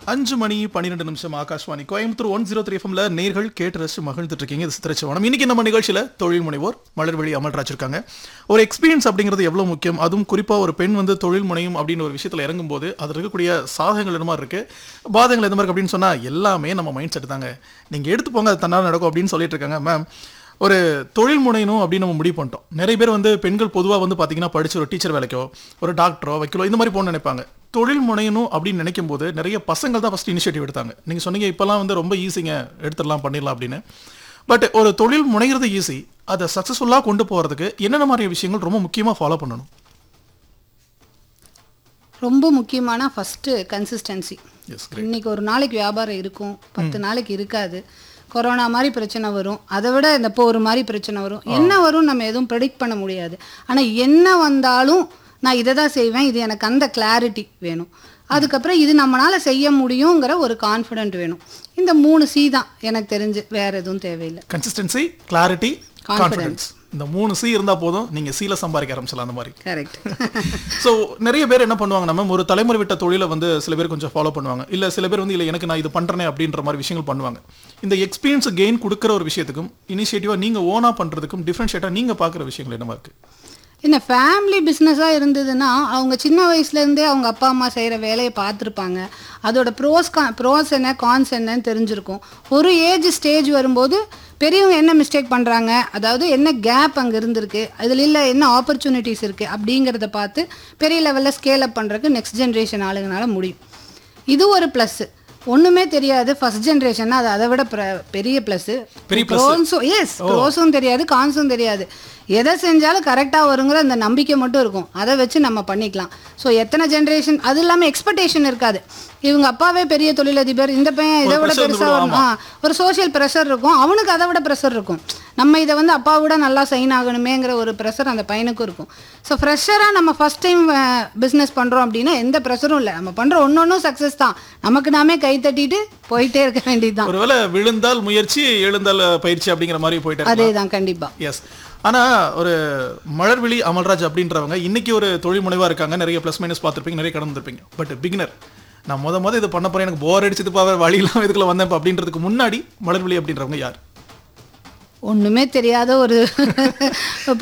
அஞ்சு மணி பன்னிரெண்டு நிமிஷம் Akashvani Coimbatore one zero three எஃப்எம்ல நேர்கள் கேட்டு ரசிச்சு மகிழ்ந்துட்டு இருக்கீங்க இது சித்திரச்சவனம் இன்னைக்கு நம்ம நிகழ்ச்சியில தொழில் முனைவோர் மலர்வழி அமல்ராஜ் இருக்காங்க ஒரு எக்ஸ்பீரியன்ஸ் அப்படிங்கிறது எவ்வளவு முக்கியம் அதுவும் குறிப்பா ஒரு பெண் வந்து தொழில் முனையும் அப்படின்னு ஒரு விஷயத்துல இறங்கும் போது அதில் இருக்கக்கூடிய சாதகங்கள் என்ன மாதிரி இருக்கு பாதகங்கள் எந்த மாதிரி அப்படின்னு சொன்னா எல்லாமே நம்ம மைண்ட் செட் தாங்க நீங்க எடுத்து போங்க அது தன்னால் நடக்கும் அப்படின்னு சொல்லிட்டு இருக்காங்க மேம் ஒரு தொழில் முனையணும் அப்படின்னு நம்ம முடிவு பண்ணிட்டோம் நிறைய பேர் வந்து பெண்கள் பொதுவாக வந்து பார்த்தீங்கன்னா படிச்சு ஒரு டீச்சர் வேலைக்கோ ஒரு டாக்டரோ வைக்கலோ இந்த மாதிரி போகணும்னு நினைப்பாங்க தொழில் முனையணும் அப்படின்னு நினைக்கும் போது நிறைய பசங்கள் தான் ஃபஸ்ட் இனிஷியேட்டிவ் எடுத்தாங்க நீங்கள் சொன்னீங்க இப்போலாம் வந்து ரொம்ப ஈஸிங்க எடுத்துடலாம் பண்ணிடலாம் அப்படின்னு பட் ஒரு தொழில் முனைகிறது ஈஸி அதை சக்ஸஸ்ஃபுல்லாக கொண்டு போகிறதுக்கு என்னென்ன மாதிரி விஷயங்கள் ரொம்ப முக்கியமாக ஃபாலோ பண்ணணும் ரொம்ப முக்கியமான ஃபஸ்ட்டு கன்சிஸ்டன்சி எஸ் இன்னைக்கு ஒரு நாளைக்கு வியாபாரம் இருக்கும் பத்து நாளைக்கு இருக்காது கொரோனா மாதிரி பிரச்சனை வரும் அதை விட இந்த போர் மாதிரி பிரச்சனை வரும் என்ன வரும் நம்ம எதுவும் ப்ரெடிக்ட் பண்ண முடியாது ஆனால் என்ன வந்தாலும் நான் இதை தான் செய்வேன் இது எனக்கு அந்த கிளாரிட்டி வேணும் அதுக்கப்புறம் இது நம்மளால செய்ய முடியுங்கிற ஒரு கான்ஃபிடென்ட் வேணும் இந்த மூணு சி தான் எனக்கு தெரிஞ்சு வேற எதுவும் தேவையில்லை கன்சிஸ்டன்சி கிளாரிட்டி Confidence. கான்ஃபிடன்ஸ் இந்த மூணு சி இருந்தால் போதும் நீங்கள் சீல சம்பாதிக்க ஆரம்பிச்சலாம் அந்த மாதிரி கரெக்ட் ஸோ நிறைய பேர் என்ன பண்ணுவாங்க நம்ம ஒரு தலைமுறை விட்ட தொழிலை வந்து சில பேர் கொஞ்சம் ஃபாலோ பண்ணுவாங்க இல்லை சில பேர் வந்து இல்லை எனக்கு நான் இது பண்ணுறேனே அப்படின்ற மாதிரி விஷயங்கள் பண்ணுவாங்க இந்த எக்ஸ்பீரியன்ஸ் கெயின் கொடுக்குற ஒரு விஷயத்துக்கும் இனிஷியேட்டிவாக நீங்கள் ஓனாக பண்ணுறதுக்கும் டிஃப்ரென்ஷியேட்டாக நீங்கள் பார்க்குற விஷயங்கள் என்னவா இருக்கு என்ன ஃபேமிலி பிஸ்னஸாக இருந்ததுன்னா அவங்க சின்ன வயசுலேருந்தே அவங்க அப்பா அம்மா செய்கிற வேலையை பார்த்துருப்பாங்க அதோட ப்ரோஸ் கா ப்ரோஸ் என்ன கான்ஸ் என்னன்னு தெரிஞ்சிருக்கும் ஒரு ஏஜ் ஸ்டேஜ் வரும்போது பெரியவங்க என்ன மிஸ்டேக் பண்ணுறாங்க அதாவது என்ன கேப் அங்கே இருந்திருக்கு அதில் இல்லை என்ன ஆப்பர்ச்சுனிட்டிஸ் இருக்குது அப்படிங்கிறத பார்த்து பெரிய லெவலில் ஸ்கேல் அப் பண்ணுறதுக்கு நெக்ஸ்ட் ஜென்ரேஷன் ஆளுங்கனால முடியும் இது ஒரு ப்ளஸ்ஸு ஒன்றுமே தெரியாது ஃபர்ஸ்ட் ஜென்ரேஷன் அது அதை விட பிர- பெரிய ப்ளஸ்ஸு பெரிய plus. ப்ரோஸும் எஸ் ப்ரோஸும் தெரியாது கான்ஸும் தெரியாது எதை செஞ்சாலும் கரெக்டாக வருங்கிற அந்த நம்பிக்கை மட்டும் இருக்கும் அதை வச்சு நம்ம பண்ணிக்கலாம் ஸோ எத்தனை ஜென்ரேஷன் அது இல்லாமல் எக்ஸ்பெக்டேஷன் இருக்காது இவங்க அப்பாவே பெரிய தொழிலதிபர் இந்த பையன் இதை விட pressure பெருசாக இருந்துரும், வரும் ஆ ஒரு சோஷியல் ப்ரெஷர் இருக்கும் அவனுக்கு அதை விட ப்ரெஷர் இருக்கும் நம்ம இதை வந்து அப்பா விட நல்லா சைன் ஆகணுமேங்கிற ஒரு ப்ரெஷர் அந்த பையனுக்கும் இருக்கும் ஸோ ஃப்ரெஷராக நம்ம ஃபஸ்ட் டைம் பிஸ்னஸ் பண்ணுறோம் அப்படின்னா எந்த ப்ரெஷரும் இல்லை நம்ம பண்ணுற ஒன்று ஒன்றும் சக்ஸஸ் தான் நமக்கு நாமே கை தட்டிட்டு போயிட்டே இருக்க வேண்டியது தான் ஒருவேளை விழுந்தால் முயற்சி எழுந்தால் பயிற்சி அப்படிங்கிற மாதிரி போயிட்டு இருக்கலாம். அதே தான் கண்டிப்பாக எஸ் ஆனா ஒரு மலர்விழி அமல்ராஜ் அப்படின்றவங்க இன்னைக்கு ஒரு தொழில் முனைவா இருக்காங்க நிறைய ப்ளஸ் மைனஸ் பார்த்துருப்பீங்க நிறைய கடந்திருப்பீங்க பட் பிகினர் நான் முத முத இது பண்ண போறேன் எனக்கு போர் அடிச்சதுப்பா வேற வழி இல்லாம இதுக்குள்ள வந்தேன் அப்படின்றதுக்கு முன்னாடி மலர்விழி அப்படின்றவங்க யார் ஒண்ணுமே தெரியாத ஒரு